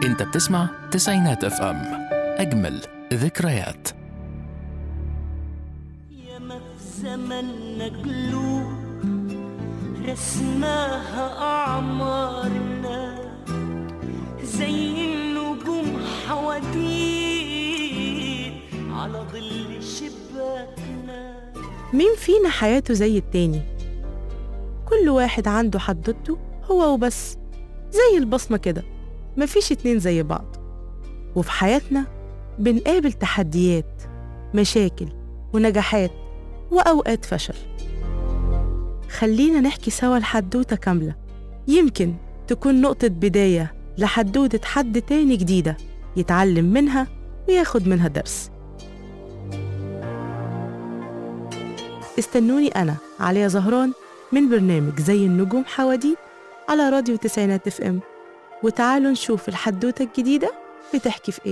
انت بتسمع تسعينات اف ام اجمل ذكريات ياما في زمننا قلوب رسماها أعمارنا زي النجوم حواديت على ظل شباكنا مين فينا حياته زي التاني كل واحد عنده حدوته هو وبس زي البصمة كده مفيش اتنين زي بعض وفي حياتنا بنقابل تحديات مشاكل ونجاحات وأوقات فشل خلينا نحكي سوا الحدوتة كاملة يمكن تكون نقطة بداية لحدوتة حد تاني جديدة يتعلم منها وياخد منها درس استنوني أنا عليا زهران من برنامج زي النجوم حواديت على راديو تسعينات اف ام وتعالوا نشوف الحدوتة الجديدة بتحكي في ايه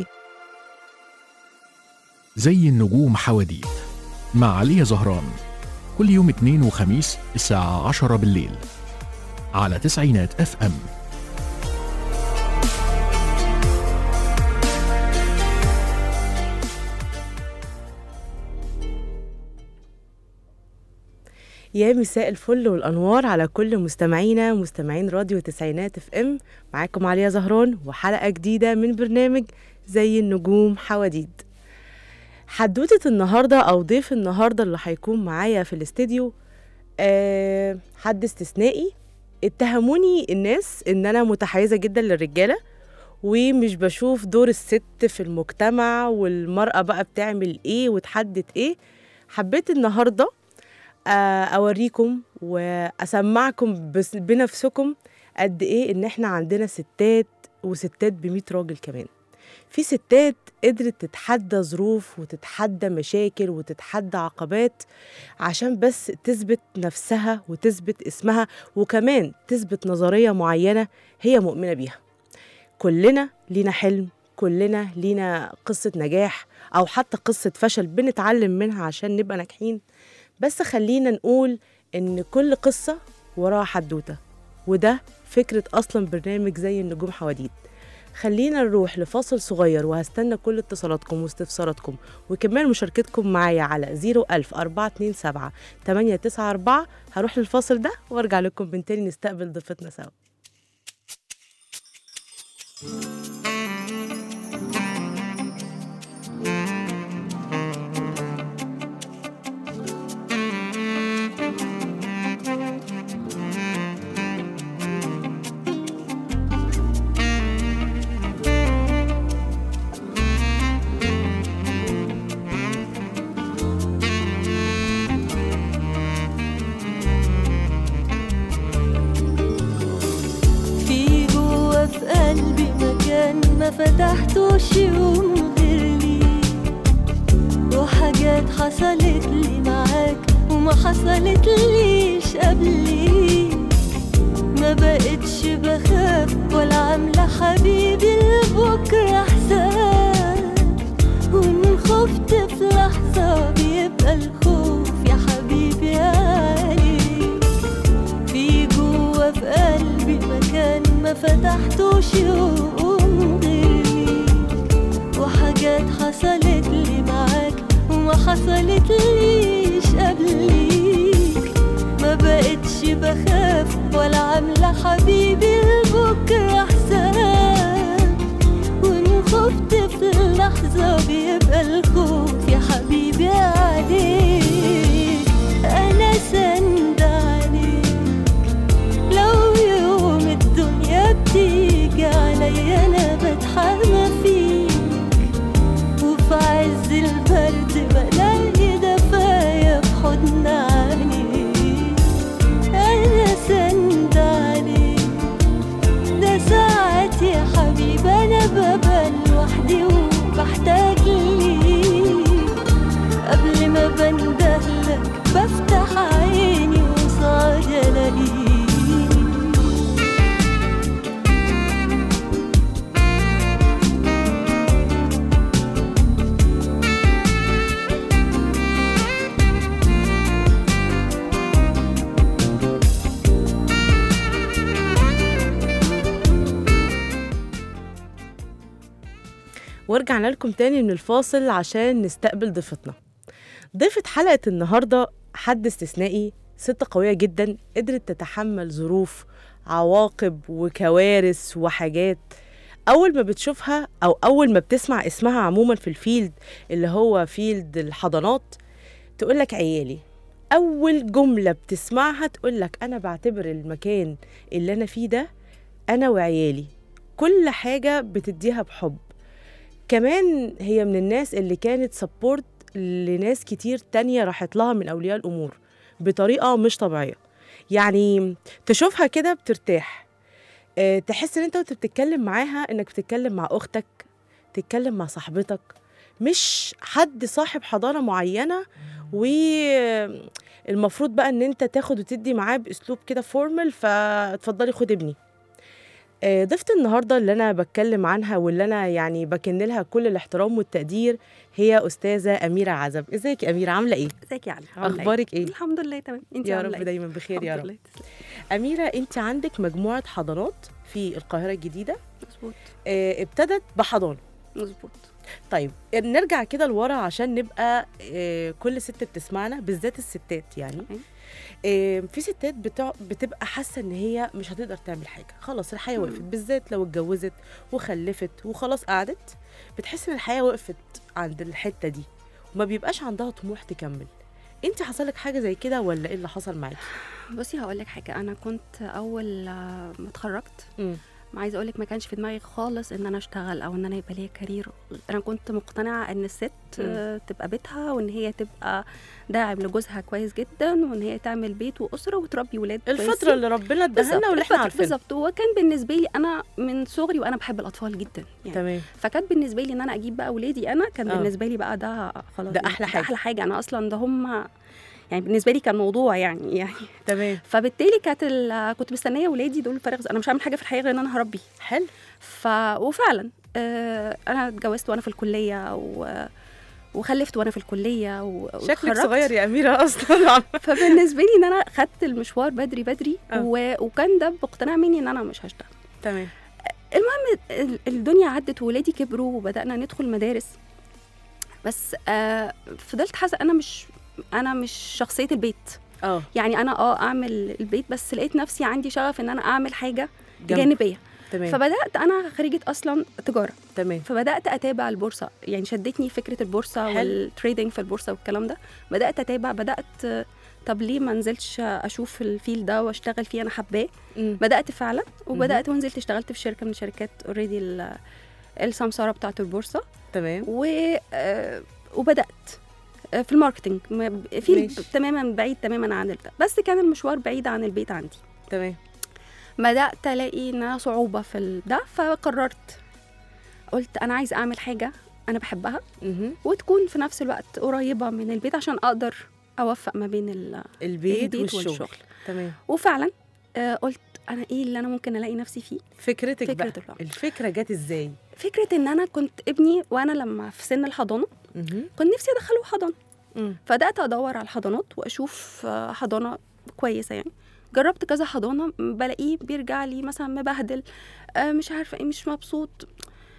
زي النجوم حواديت مع عليا زهران كل يوم اثنين وخميس الساعة 10 بالليل على تسعينات اف ام يا مساء الفل والانوار على كل مستمعينا مستمعين راديو تسعينات اف ام معاكم عليا زهران وحلقه جديده من برنامج زي النجوم حواديد حدوته النهارده او ضيف النهارده اللي هيكون معايا في الاستديو أه حد استثنائي اتهموني الناس ان انا متحيزه جدا للرجاله ومش بشوف دور الست في المجتمع والمرأة بقى بتعمل ايه وتحدد ايه حبيت النهارده آه، اوريكم واسمعكم بس بنفسكم قد ايه ان احنا عندنا ستات وستات ب راجل كمان في ستات قدرت تتحدى ظروف وتتحدى مشاكل وتتحدى عقبات عشان بس تثبت نفسها وتثبت اسمها وكمان تثبت نظرية معينة هي مؤمنة بيها كلنا لينا حلم كلنا لينا قصة نجاح أو حتى قصة فشل بنتعلم منها عشان نبقى ناجحين بس خلينا نقول إن كل قصة وراها حدوتة وده فكرة أصلا برنامج زي النجوم حواديت خلينا نروح لفاصل صغير وهستنى كل اتصالاتكم واستفساراتكم وكمان مشاركتكم معايا على 01000 427 894 هروح للفاصل ده وارجع لكم من تاني نستقبل ضيفتنا سوا في جوا في قلبي مكان ما فتحتوش يوم غير ليك وحاجات حصلت لي معاك وما حصلت ليش قبليك ما بقتش بخاف ولا عاملة حبيبي لبكرة حساب وإن خفت في لحظة بيبقى الخوف يا حبيبي عليك في جوا في قلبي مكان ما فتحتوش يوم غيري وحاجات حصلت لي معاك وما حصلت ليش قبليك ما بقتش بخاف ولا عاملة حبيبي لبكرة حساب وإن خفت في اللحظة بيبقى الخوف يا حبيبي عليك أنا سند عليك لو يوم الدنيا بتيجي عليا انا بتحمى فيك وفي عز البرد بلاقي دفايا في حضن عينيك انا سند عليك ده ساعات يا حبيبي انا ببقى لوحدي وبحتاج ليك قبل ما بندهلك بفتح عيني ورجعنا لكم تاني من الفاصل عشان نستقبل ضيفتنا ضيفة حلقة النهاردة حد استثنائي ست قوية جدا قدرت تتحمل ظروف عواقب وكوارث وحاجات أول ما بتشوفها أو أول ما بتسمع اسمها عموما في الفيلد اللي هو فيلد الحضانات تقولك عيالي أول جملة بتسمعها تقولك أنا بعتبر المكان اللي أنا فيه ده أنا وعيالي كل حاجة بتديها بحب كمان هي من الناس اللي كانت سبورت لناس كتير تانية راحت لها من أولياء الأمور بطريقة مش طبيعية يعني تشوفها كده بترتاح آه، تحس ان انت وانت بتتكلم معاها انك بتتكلم مع اختك تتكلم مع صاحبتك مش حد صاحب حضانة معينة والمفروض بقى ان انت تاخد وتدي معاه باسلوب كده فورمال فاتفضلي خد ابني آه، ضيفة النهاردة اللي أنا بتكلم عنها واللي أنا يعني بكن لها كل الاحترام والتقدير هي أستاذة أميرة عزب إزيك يا أميرة عاملة إيه؟ ازيك يا علي عاملة إيه؟ أخبارك إيه؟ الحمد لله تمام انت يا عاملة رب إيه؟ دايما بخير يا الحمد رب لله تسلم. أميرة أنت عندك مجموعة حضانات في القاهرة الجديدة مظبوط آه، ابتدت بحضانة مظبوط طيب نرجع كده لورا عشان نبقى آه، كل ست بتسمعنا بالذات الستات يعني تمام. آه، في ستات بتع... بتبقى حاسه ان هي مش هتقدر تعمل حاجه خلاص الحياه مم. وقفت بالذات لو اتجوزت وخلفت وخلاص قعدت بتحس ان الحياه وقفت عند الحته دي وما بيبقاش عندها طموح تكمل انت حصل لك حاجه زي كده ولا ايه اللي حصل معاكي بصي هقول لك حاجه انا كنت اول آه، ما اتخرجت مم. ما عايزه اقول لك ما كانش في دماغي خالص ان انا اشتغل او ان انا يبقى ليا كارير انا كنت مقتنعه ان الست آه، تبقى بيتها وان هي تبقى داعم لجوزها كويس جدا وان هي تعمل بيت واسره وتربي ولاد الفتره كويسين. اللي ربنا اداها لنا بالظبط، واللي احنا الفترة- عارفينها بالظبط وكان بالنسبه لي انا من صغري وانا بحب الاطفال جدا يعني تمام فكانت بالنسبه لي ان انا اجيب بقى اولادي انا كان آه. بالنسبه لي بقى ده خلاص ده أحلى حاجة. احلى حاجه انا اصلا ده هم يعني بالنسبه لي كان موضوع يعني يعني تمام فبالتالي كانت ال- كنت مستنيه ولادي دول فارغ انا مش هعمل حاجه في الحياه غير ان انا هربي حلو ف وفعلا آه، انا اتجوزت وانا في الكليه و... وخلفت وانا في الكليه و... شكلك واتخرجت. صغير يا اميره اصلا فبالنسبه لي ان انا خدت المشوار بدري بدري آه. و... وكان ده باقتناع مني ان انا مش هشتغل تمام ال- الدنيا عدت وولادي كبروا وبدانا ندخل مدارس بس آه فضلت حاسه انا مش انا مش شخصيه البيت اه يعني انا اه اعمل البيت بس لقيت نفسي عندي شغف ان انا اعمل حاجه جنب. جانبيه تمام فبدات انا خريجه اصلا تجاره تمام فبدات اتابع البورصه يعني شدتني فكره البورصه حلو. والتريدنج في البورصه والكلام ده بدات اتابع بدات آه، طب ليه ما نزلتش اشوف الفيل ده واشتغل فيه انا حباه مم. بدات فعلا وبدات ونزلت اشتغلت في شركه من شركات اوريدي السمساره بتاعه البورصه تمام و آه، وبدات آه، في الماركتنج ما- في ماشي. تماما بعيد تماما عن البتاع بس كان المشوار بعيد عن البيت عندي تمام بدات الاقي ان أنا صعوبه في ال- ده فقررت قلت انا عايز اعمل حاجه انا بحبها مهم. وتكون في نفس الوقت قريبه من البيت عشان اقدر اوفق ما بين ال... البيت, البيت والشغل. والشغل. تمام وفعلا آه، قلت انا ايه اللي انا ممكن الاقي نفسي فيه فكرتك فكرة بقى الوقت. الفكره جت ازاي فكره ان انا كنت ابني وانا لما في سن الحضانه مهم. كنت نفسي ادخله حضانه مم. فبدات ادور على الحضانات واشوف آه، حضانه كويسه يعني جربت كذا حضانه م- بلاقيه بيرجع لي مثلا مبهدل آه، مش عارفه ايه مش مبسوط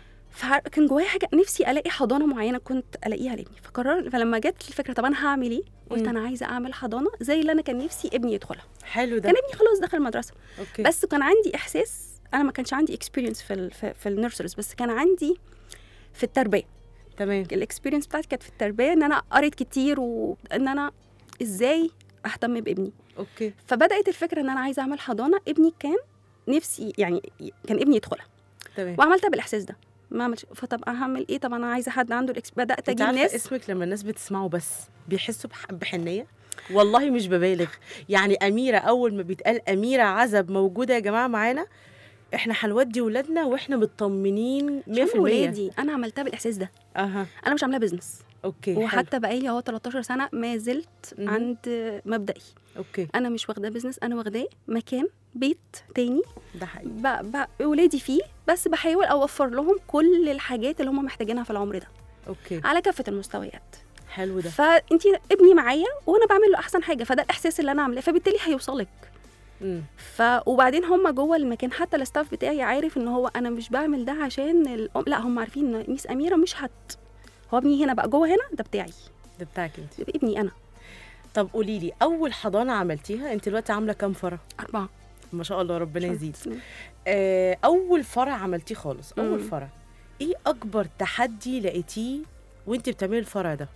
فكان جوايا حاجه نفسي الاقي حضانه معينه كنت الاقيها لابني فقررت فلما جت الفكره طب انا هعمل ايه قلت مم. انا عايزه اعمل حضانه زي اللي انا كان نفسي ابني يدخلها حلو ده كان ابني خلاص دخل المدرسه اوكي بس كان عندي احساس انا ما كانش عندي اكسبيرينس في ال في, في النيرسريز بس كان عندي في التربيه تمام الاكسبيرينس بتاعتي كانت في التربيه ان انا قريت كتير وان انا ازاي اهتم بابني اوكي فبدات الفكره ان انا عايزه اعمل حضانه ابني كان نفسي يعني كان ابني يدخلها تمام وعملتها بالاحساس ده ما عملش فطب انا هعمل ايه طب انا عايزه حد عنده الإكس... بدات انت اجيب عارفه ناس اسمك لما الناس بتسمعه بس بيحسوا بح... بحنيه والله مش ببالغ يعني اميره اول ما بيتقال اميره عزب موجوده يا جماعه معانا احنا هنودي ولادنا واحنا مطمنين 100% عشان ولادي انا عملتها بالاحساس ده اها انا مش عاملاها بزنس اوكي حلو. وحتى بقالي اهو 13 سنه ما زلت مهم. عند مبدئي اوكي انا مش واخداه بزنس انا واخداه مكان بيت تاني ده حقيقي ب... ب... ولادي فيه بس بحاول اوفر لهم كل الحاجات اللي هم محتاجينها في العمر ده اوكي على كافه المستويات حلو ده فانت ابني معايا وانا بعمل له احسن حاجه فده الاحساس اللي انا عاملاه فبالتالي هيوصلك مم. ف وبعدين هم جوه المكان حتى الستاف بتاعي عارف ان هو انا مش بعمل ده عشان الأم لا هم عارفين ان ميس اميره مش هت هو ابني هنا بقى جوه هنا ده بتاعي ده بتاعك انت ده ابني انا طب قولي لي اول حضانه عملتيها انت دلوقتي عامله كام فرع اربعه ما شاء الله ربنا يزيد سنين. آه، اول فرع عملتيه خالص اول مم. فرع ايه اكبر تحدي لقيتيه وانت بتعملي الفرع ده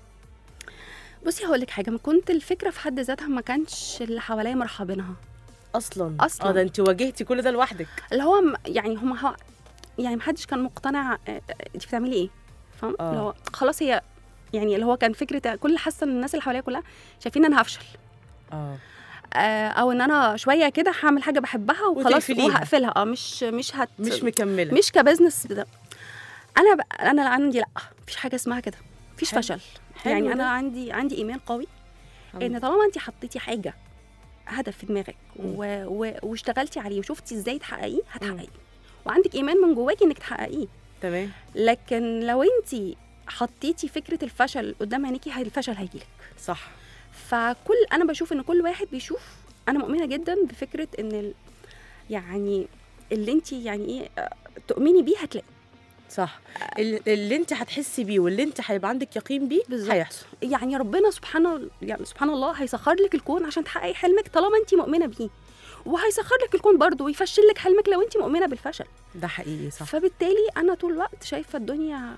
بصي هقول لك حاجه ما كنت الفكره في حد ذاتها ما كانش اللي حواليا مرحبينها اصلا أصلاً. اه ده انت واجهتي كل ده لوحدك اللي هو م- يعني هم هو يعني محدش كان مقتنع آه، انت بتعملي ايه فاهم آه. اللي هو خلاص هي يعني اللي هو كان فكره كل حاسه ان الناس اللي حواليا كلها شايفين ان انا هفشل اه آه، او ان انا شويه كده هعمل حاجه بحبها وخلاص وتقفليها. وهقفلها اه مش مش هت مش مكمله مش كبزنس ده انا ب... انا عندي لا مفيش حاجه اسمها كده مفيش حلو. فشل حلو يعني ده. انا عندي عندي ايمان قوي الحمد ان طالما انت حطيتي حاجه هدف في دماغك مم. و... و... واشتغلتي عليه وشفتي ازاي تحققيه هتحققيه وعندك ايمان من جواكي انك تحققيه تمام لكن لو انت حطيتي فكره الفشل قدام عينيكي هي- الفشل هيجيلك صح فكل انا بشوف ان كل واحد بيشوف انا مؤمنه جدا بفكره ان ال... يعني اللي انت يعني ايه آه، تؤمني بيه هتلاقي صح ال- اللي انت هتحسي بيه واللي انت هيبقى عندك يقين بيه بالظبط. هيحصل يعني ربنا سبحانه يعني سبحان الله هيسخر لك الكون عشان تحققي حلمك طالما انت مؤمنه بيه وهيسخر لك الكون برضه ويفشل لك حلمك لو انت مؤمنه بالفشل ده حقيقي صح فبالتالي انا طول الوقت شايفه الدنيا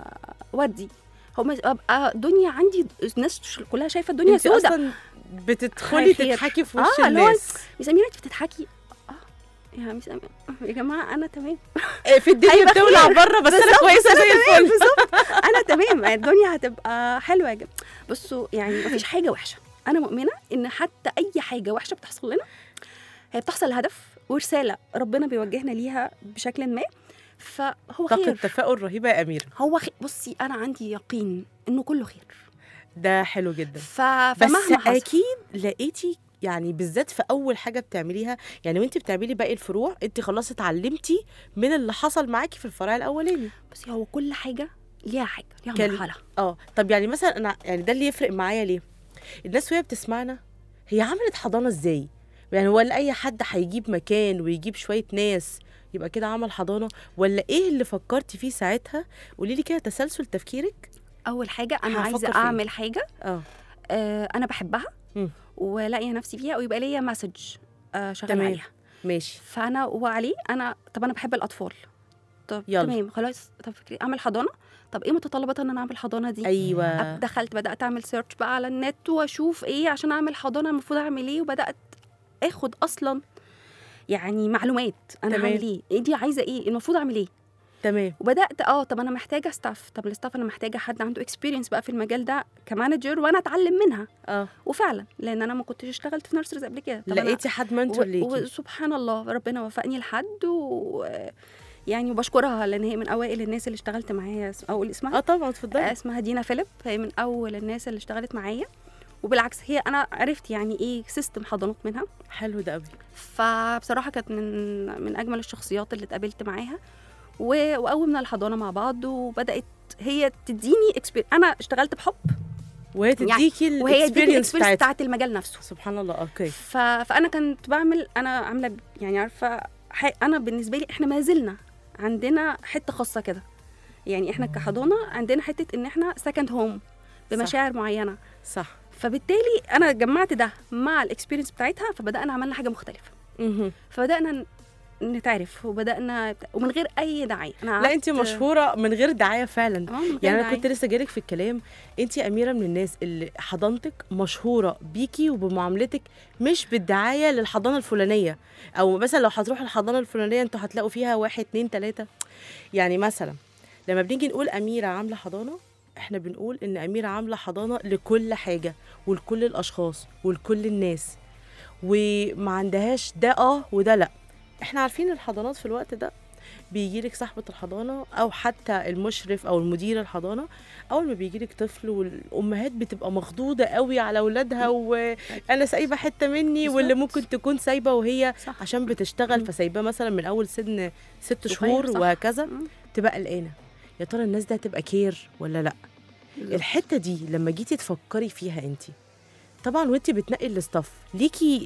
ودي هو مش- ابقى الدنيا عندي الناس كلها شايفه الدنيا انت سودة اصلا بتدخلي خير. تضحكي في وش آه، اللي هو الناس ميس اميره انت بتضحكي اه يا ميس اميره يا جماعه انا تمام آه، في الدنيا هيبقى بتولع خير. بره بس انا بالظبط، كويسه أنا زي تمام، الفل بالظبط انا تمام الدنيا هتبقى حلوه يا جماعه بصوا يعني مفيش حاجه وحشه انا مؤمنه ان حتى اي حاجه وحشه بتحصل لنا هي بتحصل لهدف ورساله ربنا بيوجهنا ليها بشكل ما فهو طاقه خير تفاؤل رهيبه يا اميره هو خير بصي انا عندي يقين انه كله خير ده حلو جدا ف... بس فمهما حصل اكيد لقيتي يعني بالذات في اول حاجه بتعمليها يعني وانت بتعملي باقي الفروع انت خلاص اتعلمتي من اللي حصل معاكي في الفرع الاولاني بصي هو كل حاجه ليها حاجه ليها كان- مرحله اه طب يعني مثلا انا يعني ده اللي يفرق معايا ليه الناس وهي بتسمعنا هي عملت حضانه ازاي يعني ولا اي حد هيجيب مكان ويجيب شويه ناس يبقى كده عمل حضانه ولا ايه اللي فكرتي فيه ساعتها قولي لي كده تسلسل تفكيرك اول حاجه انا هفكر عايزه فيه. اعمل حاجه اه آه انا بحبها مم. ولاقيه نفسي فيها ويبقى ليا مسج آه شغال تمام. عليها ماشي فانا وعليه انا طب انا بحب الاطفال طب يلا. تمام خلاص طب فكري اعمل حضانه طب ايه متطلبات ان انا اعمل حضانه دي ايوه أب- دخلت بدات اعمل سيرش بقى على النت واشوف ايه عشان اعمل حضانه المفروض اعمل ايه وبدات اخد اصلا يعني معلومات انا تمام. هعمل ايه ايه دي عايزه ايه المفروض اعمل ايه تمام وبدات اه طب انا محتاجه ستاف طب الستاف انا محتاجه حد عنده اكسبيرينس بقى في المجال ده كمانجر وانا اتعلم منها اه وفعلا لان انا ما كنتش اشتغلت في نيرسريز قبل كده طب أنا- لقيتي حد منتور و- ليكي وسبحان الله ربنا وفقني لحد و يعني وبشكرها لان هي من اوائل الناس اللي اشتغلت معايا اس- اقول اسمها اه طبعا اتفضلي اسمها دينا فيليب هي من اول الناس اللي اشتغلت معايا وبالعكس هي انا عرفت يعني ايه سيستم حضانات منها حلو ده قوي فبصراحه كانت من من اجمل الشخصيات اللي اتقابلت معاها و- وقومنا الحضانه مع بعض وبدات هي تديني اكسبير انا اشتغلت بحب وهي تديكي وهي تديني الاكسبيرينس الاكسبيرينس بتاعتها بتاعت المجال نفسه سبحان الله اوكي ف... فانا كنت بعمل انا عامله ب- يعني عارفه ح... انا بالنسبه لي احنا ما زلنا عندنا حته خاصه كده يعني احنا كحضانه عندنا حته ان احنا سكند هوم بمشاعر معينه صح فبالتالي انا جمعت ده مع الاكسبيرينس بتاعتها فبدانا عملنا حاجه مختلفه مهم. فبدانا ن- نتعرف وبدانا ومن غير اي دعايه انا لا انت قعدت- مشهوره من غير دعايه فعلا آه، من غير يعني انا دعاية. كنت لسه جايلك في الكلام انت يا اميره من الناس اللي حضانتك مشهوره بيكي وبمعاملتك مش بالدعايه للحضانه الفلانيه او مثلا لو هتروحوا الحضانه الفلانيه انتوا هتلاقوا فيها واحد اتنين تلاته يعني مثلا لما بنيجي نقول اميره عامله حضانه احنا بنقول ان اميره عامله حضانه لكل حاجه ولكل الاشخاص ولكل الناس وما عندهاش ده اه وده لا احنا عارفين الحضانات في الوقت ده بيجي لك صاحبة الحضانة أو حتى المشرف أو المدير الحضانة أول ما بيجي لك طفل والأمهات بتبقى مخضوضة قوي على أولادها وأنا سايبة حتة مني واللي بالظبط. ممكن تكون سايبة وهي صح. عشان بتشتغل مم. فسايباه مثلا من أول سن ست صغير، شهور صح. وهكذا مم. تبقى قلقانة يا ترى الناس دي هتبقى كير ولا لأ الحته دي لما جيتي تفكري فيها انت طبعا وانت بتنقي الاستاف ليكي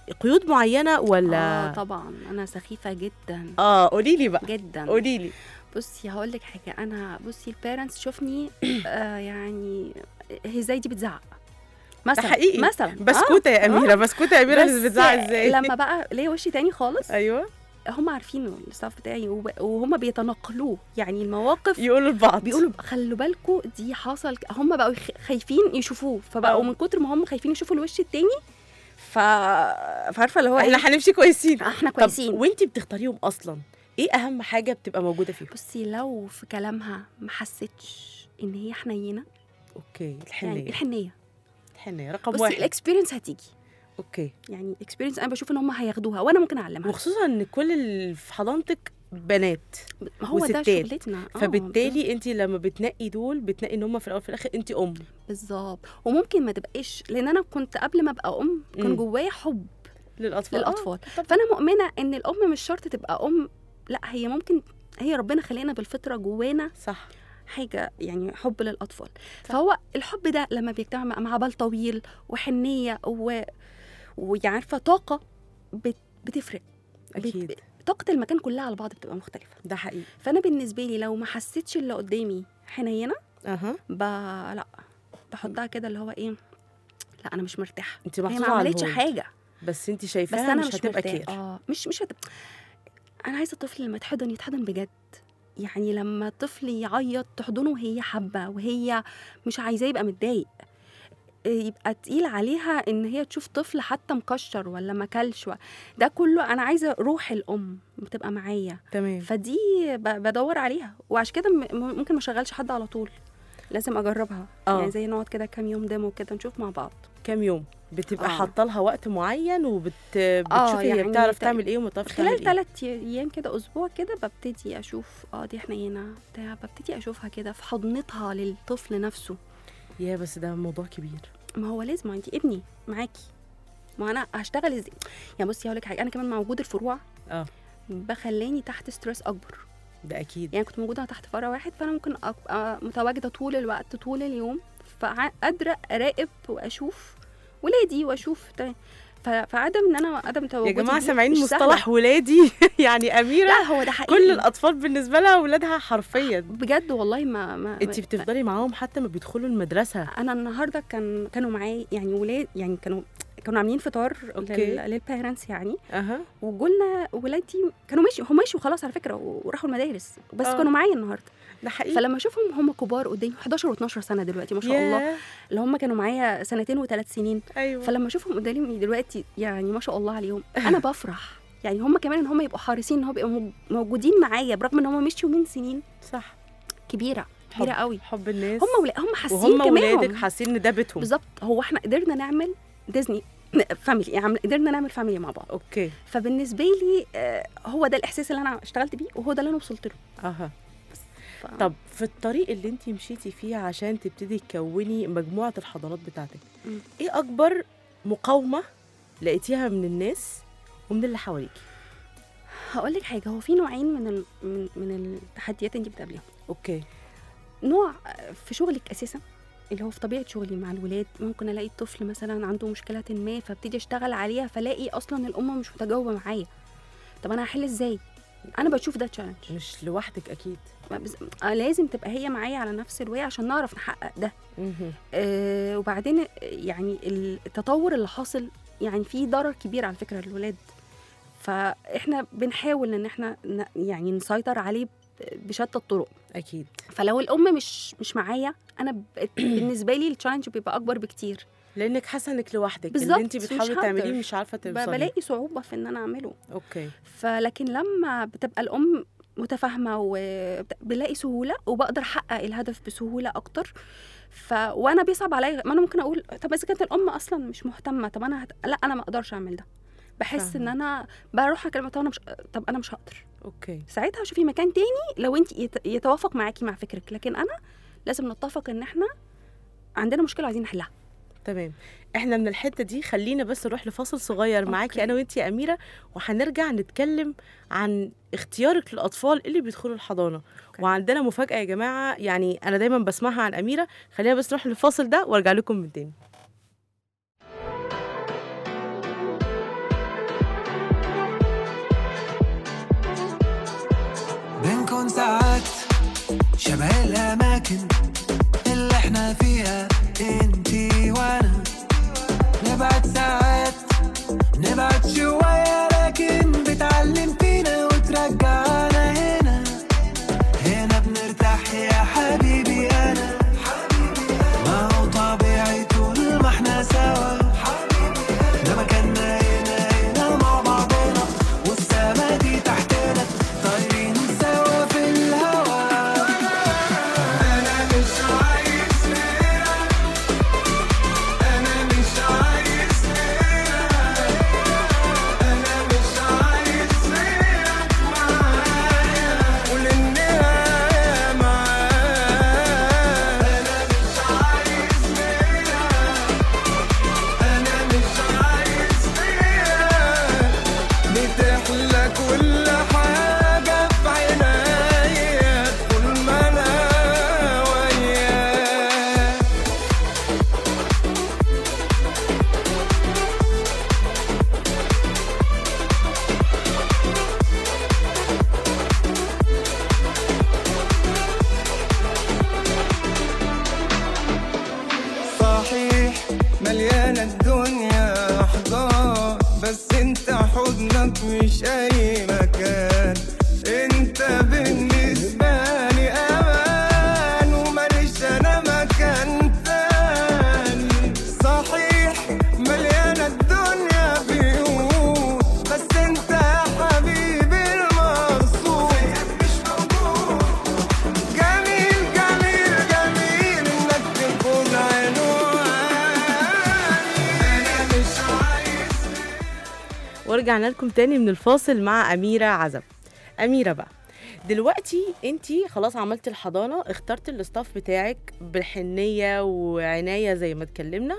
قيود معينه ولا اه طبعا انا سخيفه جدا اه قولي لي بقى جدا قولي لي بصي هقول لك حاجه انا بصي البيرنتس شوفني آه يعني هي زي دي بتزعق مثلا حقيقي. مثلا بسكوته يا اميره بسكوته يا اميره بس بتزعق ازاي لما بقى ليا وش تاني خالص ايوه هم عارفين الستاف بتاعي وب- وهم بيتناقلوه يعني المواقف يقولوا لبعض بيقولوا خلوا بالكم دي حصل ك- هم بقوا يخ- خايفين يشوفوه فبقوا آه. من كتر ما هم خايفين يشوفوا الوش التاني ف فعارفه اللي هو احنا ايه هنمشي كويسين احنا طب كويسين وانتي بتختاريهم اصلا ايه اهم حاجه بتبقى موجوده فيهم بصي لو في كلامها ما حسيتش ان هي حنينه اوكي يعني الحنيه الحنيه الحنيه رقم بصي واحد الاكسبيرينس هتيجي اوكي يعني الاكسبيرينس انا بشوف ان هم هياخدوها وانا ممكن اعلمها وخصوصا ان كل اللي في حضانتك بنات ما هو ده وستات. شغلتنا آه، فبالتالي انت لما بتنقي دول بتنقي ان هم في الاول وفي الاخر انت ام بالظبط وممكن ما تبقاش لان انا كنت قبل ما ابقى ام مم. كان جوايا حب للاطفال للاطفال آه، طب فانا مؤمنه ان الام مش شرط تبقى ام لا هي ممكن هي ربنا خلقنا بالفطره جوانا صح حاجه يعني حب للاطفال فهو الحب ده لما بيجتمع مع- مع بال طويل وحنيه و... ويعني عارفه طاقه بت... بتفرق بت- اكيد طاقه المكان كلها على بعض بتبقى مختلفه ده حقيقي فانا بالنسبه لي لو ما حسيتش اللي قدامي حنينه اها ب... لا بحطها كده اللي هو ايه لا انا مش مرتاحه انت هي محطوطه ما على عملتش الهولد. حاجه بس انت بس شايفاها انا مش, مش, هتبقى مرتاح كير اه مش مش هتبقى انا عايزه الطفل لما يتحضن يتحضن بجد يعني لما الطفل يعيط تحضنه وهي حابه وهي مش عايزاه يبقى متضايق يبقى تقيل عليها ان هي تشوف طفل حتى مكشر ولا مكلش و- ده كله انا عايزه روح الام بتبقى معايا تمام فدي ب- بدور عليها وعشان كده م- م- ممكن ما اشغلش حد على طول لازم اجربها آه. يعني زي نقعد كده كام يوم ديمو كده نشوف مع بعض كام يوم بتبقى آه. حاطه لها وقت معين وبت بتشوفي هي يعني بتعرف ت- تعمل ايه وما بتعرفش خلال تعمل ايه ثلاث ايام كده اسبوع كده ببتدي اشوف اه دي حنينه بتاع ببتدي اشوفها كده في حضنتها للطفل نفسه يا بس ده موضوع كبير ما هو لازم ما انت ابني معاكي ما انا هشتغل ازاي يعني بصي هقول لك حاجه انا كمان مع وجود الفروع اه بخلاني تحت ستريس اكبر ده اكيد يعني كنت موجوده تحت فرع واحد فانا ممكن ابقى متواجده طول الوقت طول اليوم فقادره اراقب واشوف ولادي واشوف تمام ف- فعدم ان انا عدم يا تواجدي جماعه دي سامعين مش مصطلح سهلة. ولادي يعني اميره لا هو ده حقيقي كل الاطفال بالنسبه لها ولادها حرفيا بجد والله ما, ما انت ما- بتفضلي معاهم حتى ما بيدخلوا المدرسه انا النهارده كان كانوا معايا يعني ولاد يعني كانوا كانوا عاملين فطار أوكي. لل- للبيرنتس يعني اها وجولنا ولادي كانوا ماشي هم ماشوا خلاص على فكره وراحوا المدارس بس آه. كانوا معايا النهارده ده حقيقي فلما اشوفهم هم كبار قدامي 11 و12 سنه دلوقتي ما شاء الله ياه، اللي هم كانوا معايا سنتين وثلاث سنين ايوه فلما اشوفهم قدامي دلوقتي يعني ما شاء الله عليهم انا بفرح يعني هم كمان ان هم يبقوا حريصين ان هم يبقوا مو- موجودين معايا برغم ان هم مشيوا من سنين صح كبيره كبيره حب- قوي حب الناس هم ولا هم حاسين وهم كمان ولادك حاسين ان ده بيتهم بالظبط هو احنا قدرنا نعمل ديزني فاميلي يعني قدرنا نعمل فاميلي مع بعض اوكي فبالنسبه لي آه، هو ده الاحساس اللي انا اشتغلت بيه وهو ده اللي انا وصلت له اها ف... طب في الطريق اللي انت مشيتي فيه عشان تبتدي تكوني مجموعه الحضانات بتاعتك مم. ايه اكبر مقاومه لقيتيها من الناس ومن اللي حواليكي هقول لك حاجه هو في نوعين من ال... من من التحديات انت بتقابليها اوكي نوع آه، في شغلك اساسا اللي هو في طبيعه شغلي مع الولاد ممكن الاقي الطفل مثلا عنده مشكله ما فابتدي اشتغل عليها فلاقي اصلا الام مش متجاوبه معايا طب انا هحل ازاي انا بشوف ده تشالنج مش لوحدك اكيد بس- آه، لازم تبقى هي معايا على نفس الوعي عشان نعرف نحقق ده مهم. آه وبعدين آه، يعني التطور اللي حاصل يعني في ضرر كبير على فكره للولاد فاحنا بنحاول ان احنا ن- يعني نسيطر عليه ب- بشتى الطرق اكيد فلو الام مش مش معايا انا ب- بالنسبه لي التشالنج بيبقى اكبر بكتير لانك حاسه انك لوحدك اللي بالظبط، انت مش بتحاولي هقدر. تعمليه مش عارفه ب- توصلي بلاقي صعوبه في ان انا اعمله اوكي فلكن لما بتبقى الام متفاهمه وبلاقي سهوله وبقدر احقق الهدف بسهوله اكتر ف وانا بيصعب عليا ما انا ممكن اقول طب اذا كانت الام اصلا مش مهتمه طب انا هت... لا انا ما اقدرش اعمل ده بحس ان فاهمة. انا بروح اكلم طب انا مش طب انا مش هقدر اوكي ساعتها شوفي مكان تاني لو انت يت... يتوافق معاكي مع فكرك لكن انا لازم نتفق ان احنا عندنا مشكله عايزين نحلها تمام احنا من الحته دي خلينا بس نروح لفاصل صغير معاكي أوكي. انا وانتي يا اميره وهنرجع نتكلم عن اختيارك للاطفال اللي بيدخلوا الحضانه أوكي. وعندنا مفاجاه يا جماعه يعني انا دايما بسمعها عن اميره خلينا بس نروح للفاصل ده وارجع لكم من تاني لك كل حاجة في عناية طول ما أنا وياك صحيح مليانة الدنيا أحضان بس انت حضنك مش أي مكان انت بالنسبة لي أمان وماليش أنا مكان تاني صحيح مليانة الدنيا بيوت بس انت يا حبيبي المقصود مش موجود جميل جميل جميل انك تكون عنواني انا مش عايز ورجعنا لكم تاني من الفاصل مع أميرة عزب أميرة بقى دلوقتي انتي خلاص عملتي الحضانة اخترت الاستاف بتاعك بحنية وعناية زي ما اتكلمنا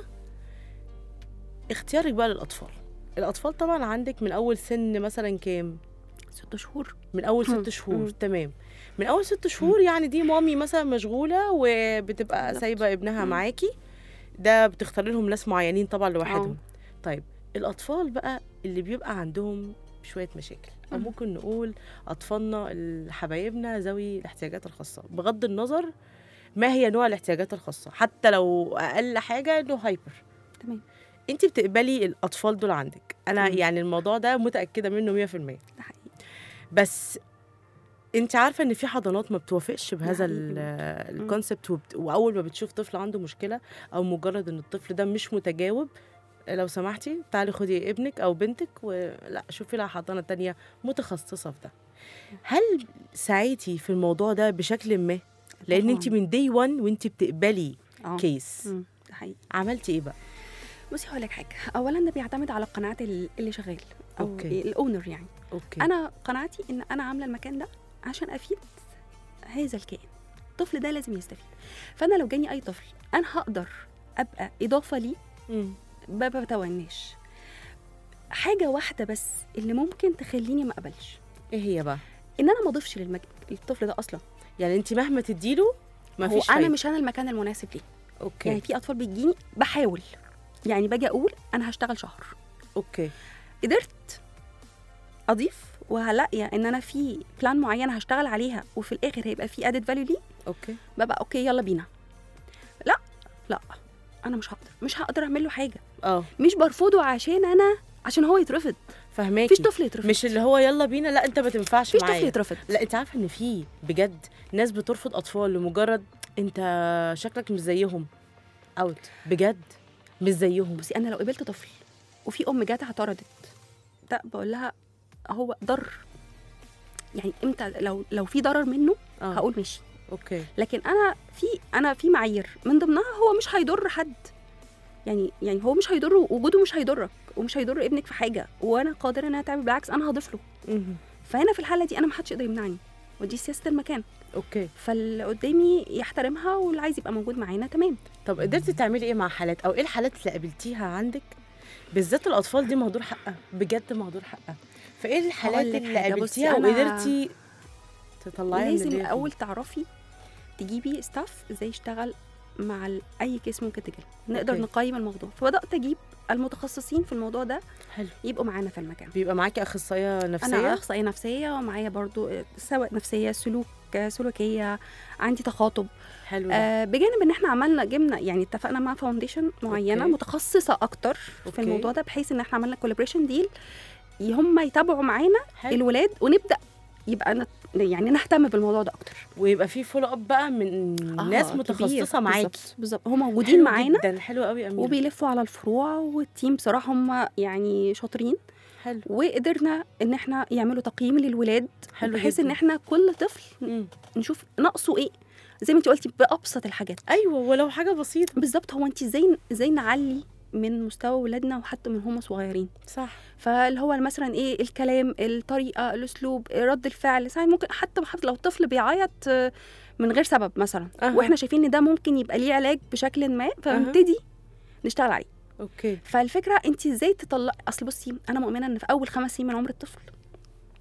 اختيارك بقى للأطفال الأطفال طبعا عندك من أول سن مثلا كام؟ ست شهور من أول مم. ست شهور مم. تمام من أول ست شهور يعني دي مامي مثلا مشغولة وبتبقى بالظبط. سايبة ابنها مم. معاكي ده بتختاري لهم ناس معينين طبعا لوحدهم آه. طيب الأطفال بقى اللي بيبقى عندهم شوية مشاكل أو مم. ممكن نقول أطفالنا ال- حبايبنا ذوي الاحتياجات الخاصة بغض النظر ما هي نوع الاحتياجات الخاصة حتى لو أقل حاجة إنه هايبر تمام أنت بتقبلي الأطفال دول عندك أنا مم. يعني الموضوع ده متأكدة منه 100% ده حقيقي بس انت عارفه ان في حضانات ما بتوافقش بهذا حقيقي ال- موت. الكونسبت وبت- واول ما بتشوف طفل عنده مشكله او مجرد ان الطفل ده مش متجاوب لو سمحتي تعالي خدي ابنك او بنتك ولا شوفي لها حضانه تانية متخصصه في ده هل سعيتي في الموضوع ده بشكل ما لان انت طبعاً. من دي 1 وانت بتقبلي آه. كيس مم. ده حقيقي عملتي ايه بقى بصي هقول لك حاجه اولا ده بيعتمد على قناعه ال- اللي شغال او أوكي. الاونر يعني اوكي انا قناعتي ان انا عامله المكان ده عشان افيد هذا الكائن الطفل ده لازم يستفيد فانا لو جاني اي طفل انا هقدر ابقى اضافه ليه مم. ما بتوناش حاجه واحده بس اللي ممكن تخليني ما اقبلش ايه هي بقى ان انا ما اضيفش للمج... للطفل ده اصلا يعني انت مهما تديله ما هو فيش انا فايدة. مش انا المكان المناسب ليه اوكي يعني في اطفال بتجيني بحاول يعني باجي اقول انا هشتغل شهر اوكي قدرت اضيف وهلاقي ان انا في بلان معينه هشتغل عليها وفي الاخر هيبقى في ادد فاليو ليه اوكي ببقى اوكي يلا بينا لا لا انا مش هقدر مش هقدر اعمل له حاجه اه مش برفضه عشان انا عشان هو يترفض فهماكي مفيش طفل يترفض مش اللي هو يلا بينا لا انت ما تنفعش مفيش طفل معايا يترفض لا انت عارفه ان في بجد ناس بترفض اطفال لمجرد انت شكلك مش زيهم اوت بجد مش زيهم بصي انا لو قبلت طفل وفي ام جات اعترضت ده بقول لها هو ضر يعني امتى لو لو في ضرر منه اه هقول ماشي اوكي لكن انا في انا في معايير من ضمنها هو مش هيضر حد يعني يعني هو مش هيضر وجوده مش هيضرك ومش هيضر ابنك في حاجه وانا قادره انها تعمل بالعكس انا هضيف له مهم. فهنا في الحاله دي انا ما حدش يقدر يمنعني ودي سياسه المكان اوكي فاللي قدامي يحترمها واللي عايز يبقى موجود معانا تمام طب قدرتي تعملي ايه مع حالات او ايه الحالات اللي قابلتيها عندك بالذات الاطفال دي مهدور حقها بجد مهدور حقها فايه الحالات هقول لك اللي حاجة، بصي قابلتيها أنا وقدرتي تطلعيها من لازم اللي هي فيه؟ الاول تعرفي تجيبي ستاف ازاي يشتغل مع ال- اي كيس ممكن تجيله نقدر أوكي. نقيم الموضوع فبدات اجيب المتخصصين في الموضوع ده حلو يبقوا معانا في المكان بيبقى معاكي اخصائيه انا نفسيه اخصائيه نفسيه ومعايا برضو سواء نفسيه سلوك سلوكيه عندي تخاطب حلو ده. آه بجانب ان احنا عملنا جبنا يعني اتفقنا مع فاونديشن معينه أوكي. متخصصه اكتر أوكي. في الموضوع ده بحيث ان احنا عملنا كولابريشن ديل هم يتابعوا معانا حلو. الولاد ونبدا يبقى نت يعني نهتم بالموضوع ده اكتر ويبقى في فولو اب بقى من آه، ناس كبير. متخصصه معاكي بالظبط بالظبط هم موجودين حلو معانا جدا حلو قوي اميره وبيلفوا على الفروع والتيم بصراحه هم يعني شاطرين حلو وقدرنا ان احنا يعملوا تقييم للولاد حلو بحيث جدا. ان احنا كل طفل مم. نشوف ناقصه ايه زي ما انت قلتي بابسط الحاجات ايوه ولو حاجه بسيطه بالظبط هو انت ازاي ازاي نعلي من مستوى ولادنا وحتى من هم صغيرين صح فاللي هو مثلا ايه الكلام الطريقه الاسلوب رد الفعل ساعات ممكن حتى حتى لو الطفل بيعيط آه، من غير سبب مثلا أها. واحنا شايفين ان ده ممكن يبقى ليه علاج بشكل ما فنبتدي نشتغل عليه اوكي فالفكره انت ازاي تطلع اصل بصي انا مؤمنه ان في اول خمس سنين من عمر الطفل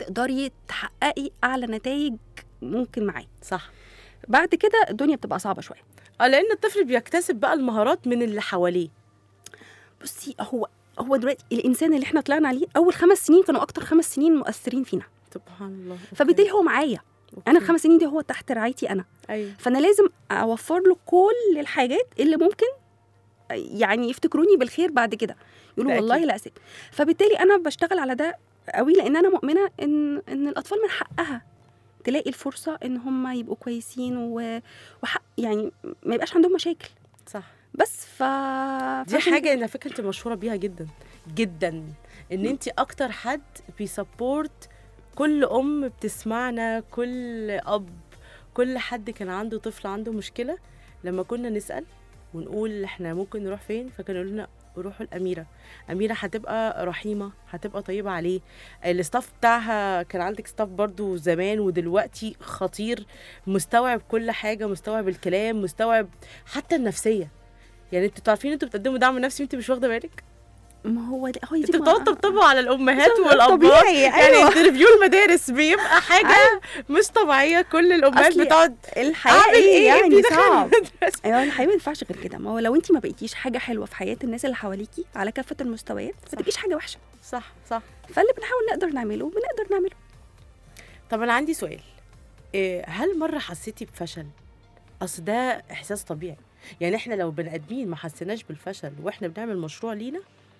تقدري تحققي اعلى نتائج ممكن معاه صح بعد كده الدنيا بتبقى صعبه شويه اه لان الطفل بيكتسب بقى المهارات من اللي حواليه بصي هو هو دلوقتي الانسان اللي احنا طلعنا عليه اول خمس سنين كانوا اكتر خمس سنين مؤثرين فينا سبحان الله أوكي. فبالتالي هو معايا أوكي. انا الخمس سنين دي هو تحت رعايتي انا ايوه فانا لازم اوفر له كل الحاجات اللي ممكن يعني يفتكروني بالخير بعد كده يقولوا ده والله أكيد. لا اسف فبالتالي انا بشتغل على ده قوي لان انا مؤمنه ان ان الاطفال من حقها تلاقي الفرصه ان هم يبقوا كويسين و... وحق يعني ما يبقاش عندهم مشاكل صح بس ف دي فعشان حاجه على فكره انت مشهوره بيها جدا جدا ان انت اكتر حد بيسبورت كل ام بتسمعنا كل اب كل حد كان عنده طفل عنده مشكله لما كنا نسال ونقول احنا ممكن نروح فين فكانوا يقولوا لنا روحوا الاميره اميره هتبقى رحيمه هتبقى طيبه عليه الستاف بتاعها كان عندك ستاف برضو زمان ودلوقتي خطير مستوعب كل حاجه مستوعب الكلام مستوعب حتى النفسيه يعني انتوا عارفين انتوا بتقدموا دعم نفسي وانت مش واخده بالك ما هو ده هو دي انتوا ما- بتقعدوا تطبطبوا على الامهات طب- والابات طبيعي، يعني أيوة. انترفيو المدارس بيبقى حاجه مش طبيعيه كل الامهات أصلي بتقعد الحياه اعمل ايه ايه ابني يعني دخل صعب المدرسة. ايوه الحقيقه ما ينفعش غير كده ما هو لو انت ما بقيتيش حاجه حلوه في حياه الناس اللي حواليكي على كافه المستويات ما تبقيش حاجه وحشه صح صح فاللي بنحاول نقدر نعمله بنقدر نعمله طب انا عندي سؤال إيه، هل مره حسيتي بفشل اصل ده احساس طبيعي يعني احنا لو بني ادمين ما حسيناش بالفشل واحنا بنعمل مشروع لينا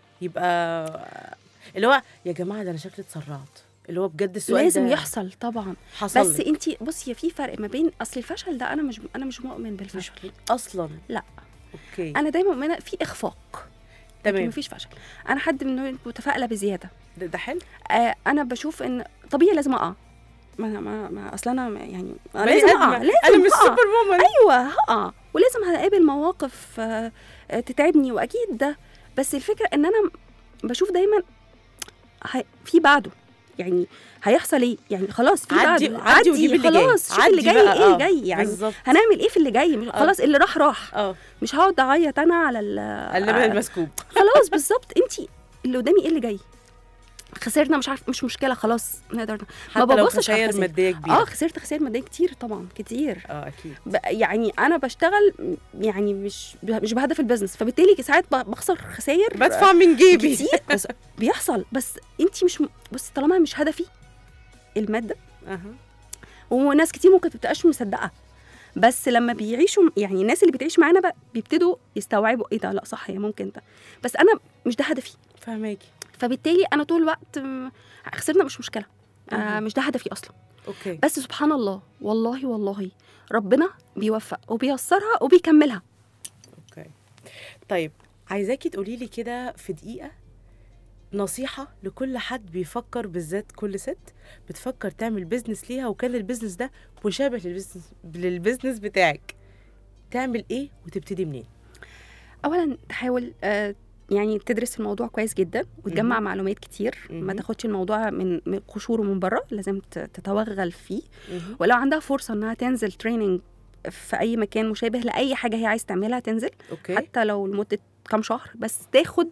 يبقى اللي هو يا جماعه ده انا شكلي اتسرعت اللي هو بجد السؤال لازم ده يحصل طبعا حصل بس لك. انت بصي في فرق ما بين اصل الفشل ده انا مش انا مش مؤمن بالفشل اصلا لا. اوكي انا دايما مؤمنه في اخفاق لكن تمام مفيش فشل انا حد من النوع متفائله بزياده ده, ده حلو آه انا بشوف ان طبيعي لازم اقع ما ما, ما اصل انا يعني بني لازم آدمة. اقع لازم انا مش أقع. سوبر وومن ايوه هقع ولازم هقابل مواقف آه، آه، تتعبني واكيد ده بس الفكره ان انا بشوف دايما هي- في بعده يعني هيحصل ايه يعني خلاص في عدي بعده عدي وجيب اللي جاي خلاص شوف اللي عدي جاي بقى، ايه آه، جاي يعني بالظبط هنعمل ايه في اللي جاي مش- آه. خلاص اللي راح راح اه مش هقعد اعيط انا على ال اللبن المسكوب خلاص بالظبط انت اللي قدامي ايه اللي جاي خسرنا مش عارف مش مشكله خلاص نقدر حتى لو ببصش على خسائر الخسائر. ماديه كبيره اه خسرت خسائر ماديه كتير طبعا كتير اه اكيد ب- يعني انا بشتغل يعني مش مش بهدف البزنس فبالتالي ساعات ب- بخسر خسائر بدفع من جيبي كتير بس بيحصل بس انت مش م- بص طالما مش هدفي الماده اها وناس كتير ممكن تبقاش مصدقه بس لما بيعيشوا يعني الناس اللي بتعيش معانا بقى بيبتدوا يستوعبوا ايه ده لا صح هي ممكن ده بس انا مش ده هدفي فهماكي فبالتالي انا طول الوقت م- خسرنا مش مشكله آه مهم. مش ده هدفي اصلا اوكي بس سبحان الله والله والله ربنا بيوفق وبيسرها وبيكملها اوكي طيب عايزاكي تقولي لي كده في دقيقه نصيحه لكل حد بيفكر بالذات كل ست بتفكر تعمل بيزنس ليها وكان البيزنس ده مشابه للبيزنس للبيزنس بتاعك تعمل ايه وتبتدي منين اولا تحاول آه يعني تدرس الموضوع كويس جدا وتجمع مهم. معلومات كتير ما مهم. تاخدش الموضوع من من قشوره من بره لازم ت- تتوغل فيه مهم. ولو عندها فرصه انها تنزل تريننج في اي مكان مشابه لاي حاجه هي عايز تعملها تنزل اوكي حتى لو لمده كام شهر بس تاخد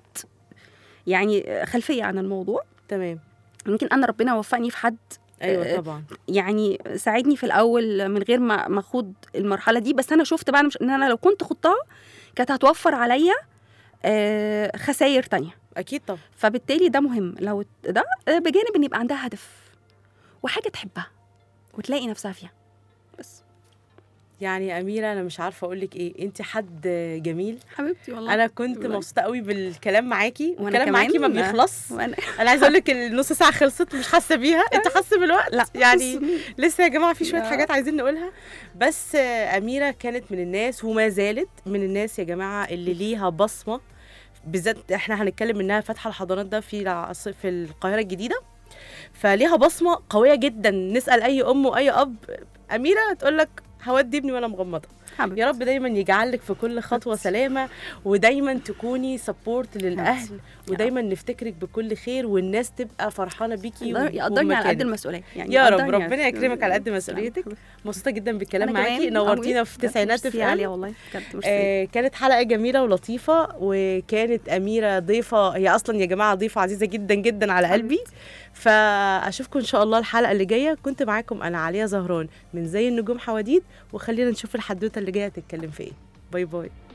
يعني خلفيه عن الموضوع تمام يمكن انا ربنا وفقني في حد ايوه آه، طبعا يعني ساعدني في الاول من غير ما ما اخوض المرحله دي بس انا شفت بعد مش ان انا لو كنت خضتها كانت هتوفر عليا آه، خسائر تانية اكيد طبعا فبالتالي ده مهم لو ده آه، بجانب ان يبقى عندها هدف وحاجه تحبها وتلاقي نفسها فيها بس يعني يا اميره انا مش عارفه اقول لك ايه انت حد جميل حبيبتي والله انا كنت والله. مبسوطه قوي بالكلام معاكي وأنا الكلام معاكي ما كمان. بيخلص وانا انا عايزه اقول لك النص ساعه خلصت مش حاسه بيها انت حاسه بالوقت لا يعني بص، لسه يا جماعه في شويه لا. حاجات عايزين نقولها بس آه، اميره كانت من الناس وما زالت من الناس يا جماعه اللي ليها بصمه بالذات احنا هنتكلم انها فاتحه الحضانات ده في العص- في القاهره الجديده فليها بصمه قويه جدا نسال اي ام واي اب اميره تقول لك هودي ابني وانا مغمضه حبيبتي. يا رب دايما يجعلك في كل خطوه سلامه ودايما تكوني سبورت للاهل ودايما نفتكرك بكل خير والناس تبقى فرحانه بيكي يقدر- يقدرني على قد وبمكانك. المسؤوليه يعني يا رب يقدرني ربنا على- يكرمك على قد تسلمي. مسؤوليتك مبسوطه جدا بالكلام أنا معاكي كمان نورتينا أوي. في تسعينات ميرسي في عالية والله بجد ميرسي آه كانت حلقه جميله ولطيفه وكانت اميره ضيفه هي اصلا يا جماعه ضيفه عزيزه جدا جدا على قلبي فاشوفكم ان شاء الله الحلقه اللي جايه كنت معاكم انا عليا زهران من زي النجوم حواديت وخلينا نشوف الحدوته اللي جايه تتكلم في ايه باي باي